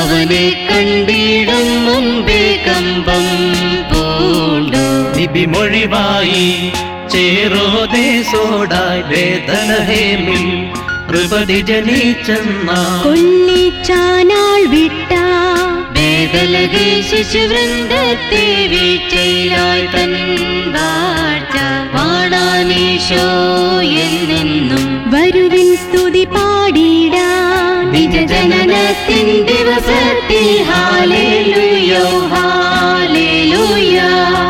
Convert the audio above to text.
അവനെ കണ്ടിടും മുമ്പേ കമ്പം പൂണ്ടു ലിപിമൊഴിവായി ചേരോദേശോടായി വേദനഹേമിൽ കൃപതി ജനിച്ചെന്ന കൊള്ളിച്ചാനാൾ വിട്ട വേദലഹേ ശിശുവൃന്ദത്തെ വീഴ്ചയിലായി തൻ വാഴ്ച പാടാനീശോ എന്നെന്നും വരുവിൻ സ്തുതി പാടിടാൻ നിജജനനത്തിൻ ദിവസത്തിൽ ഹാലേലുയോ ഹാലേലുയാ